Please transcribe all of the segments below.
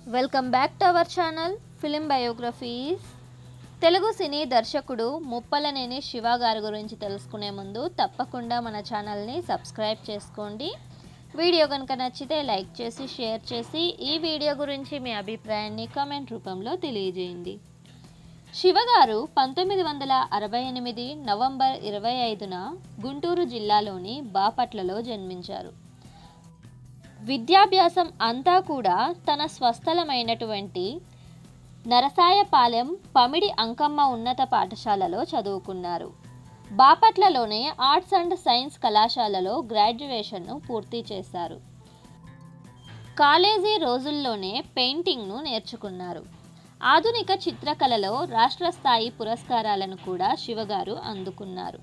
welcome back to our channel film biographies Telugu సినీ దర్శకుడు ముప్పలనేని శివ గారి గురించి తెలుసుకునే ముందు తప్పకుండా మన ఛానల్ని సబ్స్క్రైబ్ చేసుకోండి వీడియో కనుక నచ్చితే లైక్ చేసి షేర్ చేసి ఈ వీడియో గురించి మీ అభిప్రాయాన్ని కామెంట్ రూపంలో తెలియజేయండి శివగారు పంతొమ్మిది వందల అరవై ఎనిమిది నవంబర్ ఇరవై ఐదున గుంటూరు జిల్లాలోని బాపట్లలో జన్మించారు విద్యాభ్యాసం అంతా కూడా తన స్వస్థలమైనటువంటి నరసాయపాలెం పమిడి అంకమ్మ ఉన్నత పాఠశాలలో చదువుకున్నారు బాపట్లలోనే ఆర్ట్స్ అండ్ సైన్స్ కళాశాలలో గ్రాడ్యుయేషన్ను పూర్తి చేశారు కాలేజీ రోజుల్లోనే పెయింటింగ్ను నేర్చుకున్నారు ఆధునిక చిత్రకళలో రాష్ట్ర స్థాయి పురస్కారాలను కూడా శివగారు అందుకున్నారు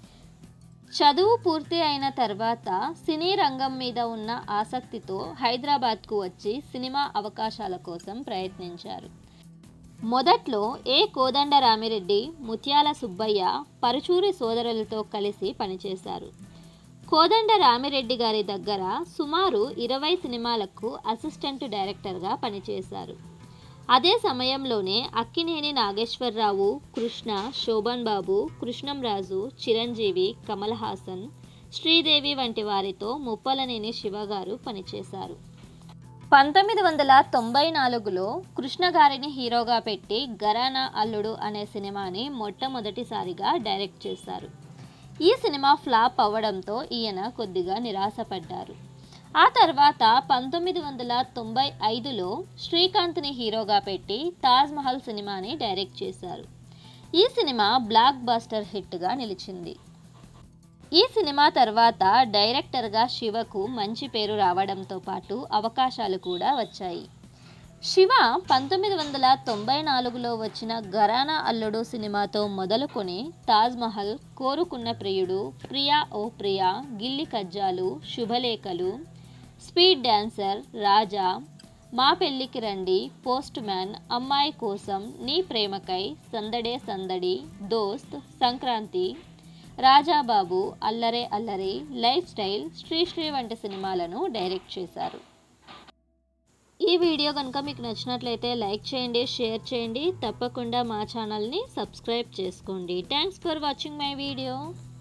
చదువు పూర్తి అయిన తర్వాత సినీ రంగం మీద ఉన్న ఆసక్తితో హైదరాబాద్కు వచ్చి సినిమా అవకాశాల కోసం ప్రయత్నించారు మొదట్లో ఏ కోదండరామిరెడ్డి ముత్యాల సుబ్బయ్య పరుచూరి సోదరులతో కలిసి పనిచేశారు కోదండ రామిరెడ్డి గారి దగ్గర సుమారు ఇరవై సినిమాలకు అసిస్టెంట్ డైరెక్టర్గా పనిచేశారు అదే సమయంలోనే అక్కినేని నాగేశ్వరరావు కృష్ణ శోభన్ బాబు కృష్ణంరాజు చిరంజీవి కమల్ హాసన్ శ్రీదేవి వంటి వారితో ముప్పలనేని శివగారు పనిచేశారు పంతొమ్మిది వందల తొంభై నాలుగులో కృష్ణ గారిని హీరోగా పెట్టి గరానా అల్లుడు అనే సినిమాని మొట్టమొదటిసారిగా డైరెక్ట్ చేశారు ఈ సినిమా ఫ్లాప్ అవ్వడంతో ఈయన కొద్దిగా నిరాశపడ్డారు ఆ తర్వాత పంతొమ్మిది వందల తొంభై ఐదులో శ్రీకాంత్ని హీరోగా పెట్టి తాజ్ మహల్ సినిమాని డైరెక్ట్ చేశారు ఈ సినిమా బ్లాక్ బస్టర్ హిట్గా నిలిచింది ఈ సినిమా తర్వాత డైరెక్టర్గా శివకు మంచి పేరు రావడంతో పాటు అవకాశాలు కూడా వచ్చాయి శివ పంతొమ్మిది వందల తొంభై నాలుగులో వచ్చిన గరానా అల్లుడు సినిమాతో మొదలుకొని తాజ్ మహల్ కోరుకున్న ప్రియుడు ప్రియా ఓ ప్రియా గిల్లి కజ్జాలు శుభలేఖలు స్పీడ్ డాన్సర్ రాజా మా పెళ్ళికి రండి పోస్ట్ మ్యాన్ అమ్మాయి కోసం నీ ప్రేమకై సందడే సందడి దోస్త్ సంక్రాంతి రాజాబాబు అల్లరే అల్లరి లైఫ్ స్టైల్ శ్రీశ్రీ వంటి సినిమాలను డైరెక్ట్ చేశారు ఈ వీడియో కనుక మీకు నచ్చినట్లయితే లైక్ చేయండి షేర్ చేయండి తప్పకుండా మా ఛానల్ని సబ్స్క్రైబ్ చేసుకోండి thanks for watching my video